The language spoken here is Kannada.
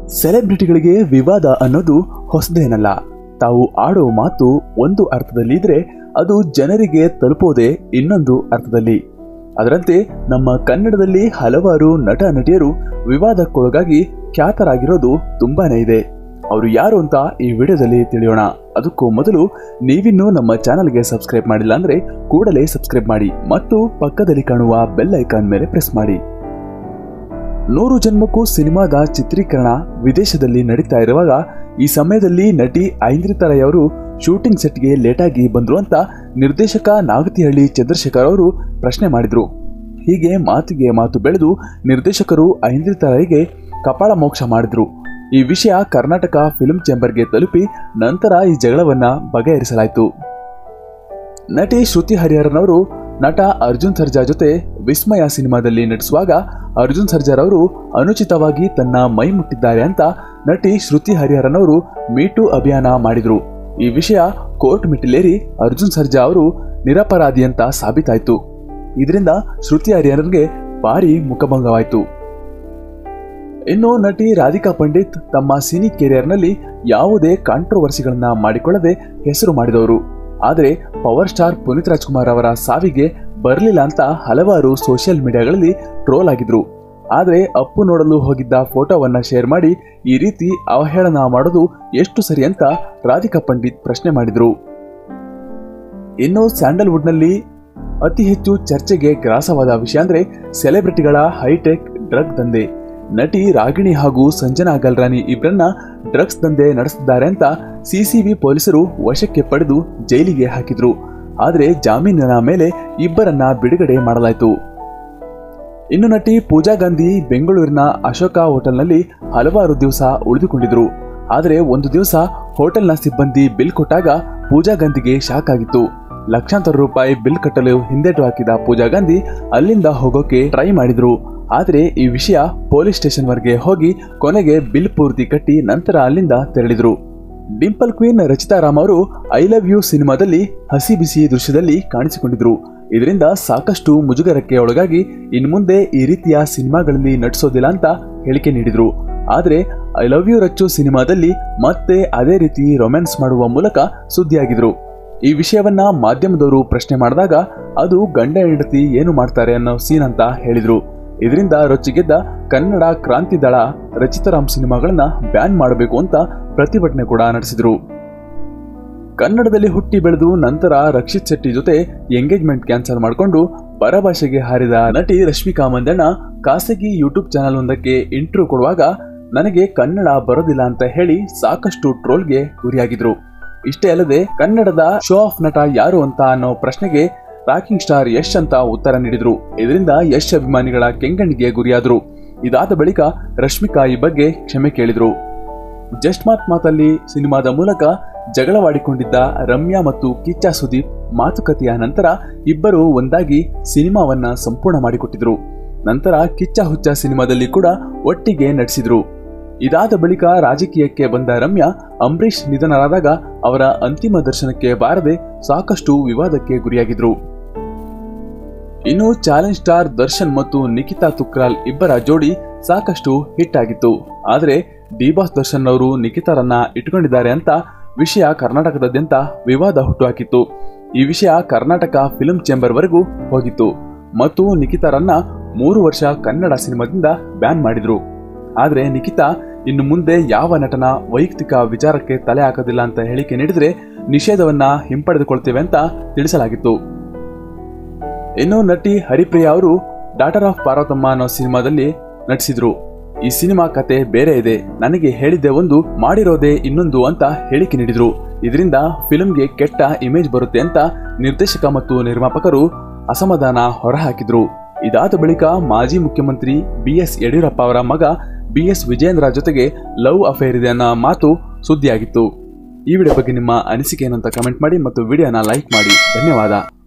ಸೆಲೆಬ್ರಿಟಿಗಳಿಗೆ ವಿವಾದ ಅನ್ನೋದು ಹೊಸದೇನಲ್ಲ ತಾವು ಆಡೋ ಮಾತು ಒಂದು ಅರ್ಥದಲ್ಲಿ ಇದ್ರೆ ಅದು ಜನರಿಗೆ ತಲುಪೋದೇ ಇನ್ನೊಂದು ಅರ್ಥದಲ್ಲಿ ಅದರಂತೆ ನಮ್ಮ ಕನ್ನಡದಲ್ಲಿ ಹಲವಾರು ನಟ ನಟಿಯರು ವಿವಾದಕ್ಕೊಳಗಾಗಿ ಖ್ಯಾತರಾಗಿರೋದು ತುಂಬಾನೇ ಇದೆ ಅವರು ಯಾರು ಅಂತ ಈ ವಿಡಿಯೋದಲ್ಲಿ ತಿಳಿಯೋಣ ಅದಕ್ಕೂ ಮೊದಲು ನೀವಿನ್ನೂ ನಮ್ಮ ಚಾನಲ್ಗೆ ಸಬ್ಸ್ಕ್ರೈಬ್ ಮಾಡಿಲ್ಲ ಅಂದ್ರೆ ಕೂಡಲೇ ಸಬ್ಸ್ಕ್ರೈಬ್ ಮಾಡಿ ಮತ್ತು ಪಕ್ಕದಲ್ಲಿ ಕಾಣುವ ಬೆಲ್ ಐಕಾನ್ ಮೇಲೆ ಪ್ರೆಸ್ ಮಾಡಿ ನೂರು ಜನ್ಮಕ್ಕೂ ಸಿನಿಮಾದ ಚಿತ್ರೀಕರಣ ವಿದೇಶದಲ್ಲಿ ನಡೀತಾ ಇರುವಾಗ ಈ ಸಮಯದಲ್ಲಿ ನಟಿ ಐಂದ್ರಿತಾ ರೈ ಅವರು ಶೂಟಿಂಗ್ ಸೆಟ್ಗೆ ಲೇಟಾಗಿ ಬಂದ್ರು ಅಂತ ನಿರ್ದೇಶಕ ನಾಗತಿಹಳ್ಳಿ ಚಂದ್ರಶೇಖರ್ ಅವರು ಪ್ರಶ್ನೆ ಮಾಡಿದ್ರು ಹೀಗೆ ಮಾತಿಗೆ ಮಾತು ಬೆಳೆದು ನಿರ್ದೇಶಕರು ಐಂದ್ರಿತಾ ರೈಗೆ ಕಪಾಳ ಮೋಕ್ಷ ಮಾಡಿದ್ರು ಈ ವಿಷಯ ಕರ್ನಾಟಕ ಫಿಲ್ಮ್ ಚೇಂಬರ್ಗೆ ತಲುಪಿ ನಂತರ ಈ ಜಗಳವನ್ನ ಬಗೆಹರಿಸಲಾಯಿತು ನಟಿ ಶ್ರುತಿ ಹರಿಹರನ್ ಅವರು ನಟ ಅರ್ಜುನ್ ಸರ್ಜಾ ಜೊತೆ ವಿಸ್ಮಯ ಸಿನಿಮಾದಲ್ಲಿ ನಟಿಸುವಾಗ ಅರ್ಜುನ್ ಸರ್ಜಾರ್ ಅವರು ಅನುಚಿತವಾಗಿ ತನ್ನ ಮೈ ಮುಟ್ಟಿದ್ದಾರೆ ಅಂತ ನಟಿ ಶ್ರುತಿ ಹರಿಹರನ್ ಅವರು ಮೀಟು ಅಭಿಯಾನ ಮಾಡಿದ್ರು ಈ ವಿಷಯ ಕೋರ್ಟ್ ಮೆಟ್ಟಿಲೇರಿ ಅರ್ಜುನ್ ಸರ್ಜಾ ಅವರು ನಿರಪರಾಧಿ ಅಂತ ಸಾಬೀತಾಯ್ತು ಇದರಿಂದ ಶ್ರುತಿ ಹರಿಹರನ್ಗೆ ಭಾರಿ ಮುಖಭಂಗವಾಯಿತು ಇನ್ನು ನಟಿ ರಾಧಿಕಾ ಪಂಡಿತ್ ತಮ್ಮ ಸಿನಿ ಕೆರಿಯರ್ನಲ್ಲಿ ಯಾವುದೇ ಕಾಂಟ್ರವರ್ಸಿಗಳನ್ನ ಮಾಡಿಕೊಳ್ಳದೆ ಹೆಸರು ಮಾಡಿದವರು ಆದರೆ ಪವರ್ ಸ್ಟಾರ್ ಪುನೀತ್ ರಾಜ್ಕುಮಾರ್ ಅವರ ಸಾವಿಗೆ ಬರಲಿಲ್ಲ ಅಂತ ಹಲವಾರು ಸೋಷಿಯಲ್ ಮೀಡಿಯಾಗಳಲ್ಲಿ ಟ್ರೋಲ್ ಆಗಿದ್ರು ಆದರೆ ಅಪ್ಪು ನೋಡಲು ಹೋಗಿದ್ದ ಫೋಟೋವನ್ನ ಶೇರ್ ಮಾಡಿ ಈ ರೀತಿ ಅವಹೇಳನ ಮಾಡೋದು ಎಷ್ಟು ಸರಿ ಅಂತ ರಾಧಿಕಾ ಪಂಡಿತ್ ಪ್ರಶ್ನೆ ಮಾಡಿದ್ರು ಇನ್ನು ಸ್ಯಾಂಡಲ್ವುಡ್ನಲ್ಲಿ ಅತಿ ಹೆಚ್ಚು ಚರ್ಚೆಗೆ ಗ್ರಾಸವಾದ ವಿಷಯ ಅಂದ್ರೆ ಸೆಲೆಬ್ರಿಟಿಗಳ ಹೈಟೆಕ್ ಡ್ರಗ್ ದಂಧೆ ನಟಿ ರಾಗಿಣಿ ಹಾಗೂ ಸಂಜನಾ ಗಲ್ರಾನಿ ಇಬ್ಬರನ್ನ ಡ್ರಗ್ಸ್ ದಂಧೆ ನಡೆಸಿದ್ದಾರೆ ಅಂತ ಸಿಸಿಬಿ ಪೊಲೀಸರು ವಶಕ್ಕೆ ಪಡೆದು ಜೈಲಿಗೆ ಹಾಕಿದ್ರು ಆದರೆ ಜಾಮೀನಿನ ಮೇಲೆ ಇಬ್ಬರನ್ನ ಬಿಡುಗಡೆ ಮಾಡಲಾಯಿತು ಇನ್ನು ನಟಿ ಪೂಜಾ ಗಾಂಧಿ ಬೆಂಗಳೂರಿನ ಅಶೋಕ ಹೋಟೆಲ್ನಲ್ಲಿ ಹಲವಾರು ದಿವಸ ಉಳಿದುಕೊಂಡಿದ್ರು ಆದರೆ ಒಂದು ದಿವಸ ಹೋಟೆಲ್ನ ಸಿಬ್ಬಂದಿ ಬಿಲ್ ಕೊಟ್ಟಾಗ ಪೂಜಾ ಗಾಂಧಿಗೆ ಶಾಕ್ ಆಗಿತ್ತು ಲಕ್ಷಾಂತರ ರೂಪಾಯಿ ಬಿಲ್ ಕಟ್ಟಲು ಹಿಂದೇಟು ಹಾಕಿದ ಪೂಜಾ ಗಾಂಧಿ ಅಲ್ಲಿಂದ ಹೋಗೋಕೆ ಟ್ರೈ ಮಾಡಿದ್ರು ಆದರೆ ಈ ವಿಷಯ ಪೊಲೀಸ್ ಸ್ಟೇಷನ್ವರೆಗೆ ಹೋಗಿ ಕೊನೆಗೆ ಬಿಲ್ ಪೂರ್ತಿ ಕಟ್ಟಿ ನಂತರ ಅಲ್ಲಿಂದ ತೆರಳಿದ್ರು ಡಿಂಪಲ್ ಕ್ವೀನ್ ರಚಿತಾ ರಾಮ್ ಅವರು ಐ ಲವ್ ಯು ಸಿನಿಮಾದಲ್ಲಿ ಹಸಿ ಬಿಸಿ ದೃಶ್ಯದಲ್ಲಿ ಕಾಣಿಸಿಕೊಂಡಿದ್ರು ಇದರಿಂದ ಸಾಕಷ್ಟು ಮುಜುಗರಕ್ಕೆ ಒಳಗಾಗಿ ಇನ್ಮುಂದೆ ಈ ರೀತಿಯ ಸಿನಿಮಾಗಳಲ್ಲಿ ನಟಿಸೋದಿಲ್ಲ ಅಂತ ಹೇಳಿಕೆ ನೀಡಿದ್ರು ಆದರೆ ಐ ಲವ್ ಯು ರಚ್ಚು ಸಿನಿಮಾದಲ್ಲಿ ಮತ್ತೆ ಅದೇ ರೀತಿ ರೊಮ್ಯಾನ್ಸ್ ಮಾಡುವ ಮೂಲಕ ಸುದ್ದಿಯಾಗಿದ್ರು ಈ ವಿಷಯವನ್ನ ಮಾಧ್ಯಮದವರು ಪ್ರಶ್ನೆ ಮಾಡಿದಾಗ ಅದು ಗಂಡ ಹೆಂಡತಿ ಏನು ಮಾಡ್ತಾರೆ ಅನ್ನೋ ಸೀನ್ ಅಂತ ಹೇಳಿದ್ರು ಇದರಿಂದ ರೊಚ್ಚಿಗೆದ್ದ ಕನ್ನಡ ಕ್ರಾಂತಿ ದಳ ರಚಿತಾರಾಮ್ ಸಿನಿಮಾಗಳನ್ನ ಬ್ಯಾನ್ ಮಾಡಬೇಕು ಅಂತ ಪ್ರತಿಭಟನೆ ಕೂಡ ನಡೆಸಿದ್ರು ಕನ್ನಡದಲ್ಲಿ ಹುಟ್ಟಿ ಬೆಳೆದು ನಂತರ ರಕ್ಷಿತ್ ಶೆಟ್ಟಿ ಜೊತೆ ಎಂಗೇಜ್ಮೆಂಟ್ ಕ್ಯಾನ್ಸಲ್ ಮಾಡಿಕೊಂಡು ಪರಭಾಷೆಗೆ ಹಾರಿದ ನಟಿ ರಶ್ಮಿಕಾ ಮಂದಣ್ಣ ಖಾಸಗಿ ಯೂಟ್ಯೂಬ್ ಚಾನೆಲ್ ಒಂದಕ್ಕೆ ಇಂಟರ್ವ್ಯೂ ಕೊಡುವಾಗ ನನಗೆ ಕನ್ನಡ ಬರೋದಿಲ್ಲ ಅಂತ ಹೇಳಿ ಸಾಕಷ್ಟು ಟ್ರೋಲ್ಗೆ ಗುರಿಯಾಗಿದ್ರು ಇಷ್ಟೇ ಅಲ್ಲದೆ ಕನ್ನಡದ ಶೋ ಆಫ್ ನಟ ಯಾರು ಅಂತ ಅನ್ನೋ ಪ್ರಶ್ನೆಗೆ ರಾಕಿಂಗ್ ಸ್ಟಾರ್ ಯಶ್ ಅಂತ ಉತ್ತರ ನೀಡಿದ್ರು ಇದರಿಂದ ಯಶ್ ಅಭಿಮಾನಿಗಳ ಕೆಂಗಣ್ಣಿಗೆ ಗುರಿಯಾದ್ರು ಇದಾದ ಬಳಿಕ ರಶ್ಮಿಕಾ ಈ ಬಗ್ಗೆ ಕ್ಷಮೆ ಕೇಳಿದ್ರು ಜಸ್ಟ್ ಮಾತ್ ಮಾತಲ್ಲಿ ಸಿನಿಮಾದ ಮೂಲಕ ಜಗಳವಾಡಿಕೊಂಡಿದ್ದ ರಮ್ಯಾ ಮತ್ತು ಕಿಚ್ಚ ಸುದೀಪ್ ಮಾತುಕತೆಯ ನಂತರ ಇಬ್ಬರು ಒಂದಾಗಿ ಸಿನಿಮಾವನ್ನ ಸಂಪೂರ್ಣ ಮಾಡಿಕೊಟ್ಟಿದ್ರು ನಂತರ ಕಿಚ್ಚ ಹುಚ್ಚ ಸಿನಿಮಾದಲ್ಲಿ ಕೂಡ ಒಟ್ಟಿಗೆ ನಟಿಸಿದ್ರು ಇದಾದ ಬಳಿಕ ರಾಜಕೀಯಕ್ಕೆ ಬಂದ ರಮ್ಯಾ ಅಂಬರೀಷ್ ನಿಧನರಾದಾಗ ಅವರ ಅಂತಿಮ ದರ್ಶನಕ್ಕೆ ಬಾರದೆ ಸಾಕಷ್ಟು ವಿವಾದಕ್ಕೆ ಗುರಿಯಾಗಿದ್ರು ಇನ್ನು ಚಾಲೆಂಜ್ ಸ್ಟಾರ್ ದರ್ಶನ್ ಮತ್ತು ನಿಖಿತಾ ತುಕ್ರಾಲ್ ಇಬ್ಬರ ಜೋಡಿ ಸಾಕಷ್ಟು ಹಿಟ್ ಆಗಿತ್ತು ಆದರೆ ಡಿಬಾಸ್ ದರ್ಶನ್ ಅವರು ನಿಖಿತಾರನ್ನ ಇಟ್ಕೊಂಡಿದ್ದಾರೆ ಅಂತ ವಿಷಯ ಕರ್ನಾಟಕದಾದ್ಯಂತ ವಿವಾದ ಹುಟ್ಟುಹಾಕಿತ್ತು ಈ ವಿಷಯ ಕರ್ನಾಟಕ ಫಿಲ್ಮ್ ಚೇಂಬರ್ ವರೆಗೂ ಹೋಗಿತ್ತು ಮತ್ತು ನಿಖಿತಾರನ್ನ ಮೂರು ವರ್ಷ ಕನ್ನಡ ಸಿನಿಮಾದಿಂದ ಬ್ಯಾನ್ ಮಾಡಿದ್ರು ಆದರೆ ನಿಖಿತಾ ಇನ್ನು ಮುಂದೆ ಯಾವ ನಟನ ವೈಯಕ್ತಿಕ ವಿಚಾರಕ್ಕೆ ತಲೆ ಹಾಕೋದಿಲ್ಲ ಅಂತ ಹೇಳಿಕೆ ನೀಡಿದ್ರೆ ನಿಷೇಧವನ್ನ ಹಿಂಪಡೆದುಕೊಳ್ತೇವೆ ಅಂತ ತಿಳಿಸಲಾಗಿತ್ತು ಇನ್ನು ನಟಿ ಹರಿಪ್ರಿಯಾ ಅವರು ಡಾಟರ್ ಆಫ್ ಪಾರ್ವತಮ್ಮ ಅನ್ನೋ ಸಿನಿಮಾದಲ್ಲಿ ನಟಿಸಿದ್ರು ಈ ಸಿನಿಮಾ ಕತೆ ಬೇರೆ ಇದೆ ನನಗೆ ಹೇಳಿದ್ದೆ ಒಂದು ಮಾಡಿರೋದೇ ಇನ್ನೊಂದು ಅಂತ ಹೇಳಿಕೆ ನೀಡಿದ್ರು ಇದರಿಂದ ಫಿಲ್ಮ್ಗೆ ಕೆಟ್ಟ ಇಮೇಜ್ ಬರುತ್ತೆ ಅಂತ ನಿರ್ದೇಶಕ ಮತ್ತು ನಿರ್ಮಾಪಕರು ಅಸಮಾಧಾನ ಹೊರಹಾಕಿದ್ರು ಇದಾದ ಬಳಿಕ ಮಾಜಿ ಮುಖ್ಯಮಂತ್ರಿ ಬಿ ಎಸ್ ಯಡಿಯೂರಪ್ಪ ಅವರ ಮಗ ಬಿ ಎಸ್ ವಿಜೇಂದ್ರ ಜೊತೆಗೆ ಲವ್ ಅಫೇರ್ ಇದೆ ಅನ್ನೋ ಮಾತು ಸುದ್ದಿಯಾಗಿತ್ತು ಈ ವಿಡಿಯೋ ಬಗ್ಗೆ ನಿಮ್ಮ ಅನಿಸಿಕೆ ಏನು ಅಂತ ಕಮೆಂಟ್ ಮಾಡಿ ಮತ್ತು ವಿಡಿಯೋನ ಲೈಕ್ ಮಾಡಿ ಧನ್ಯವಾದ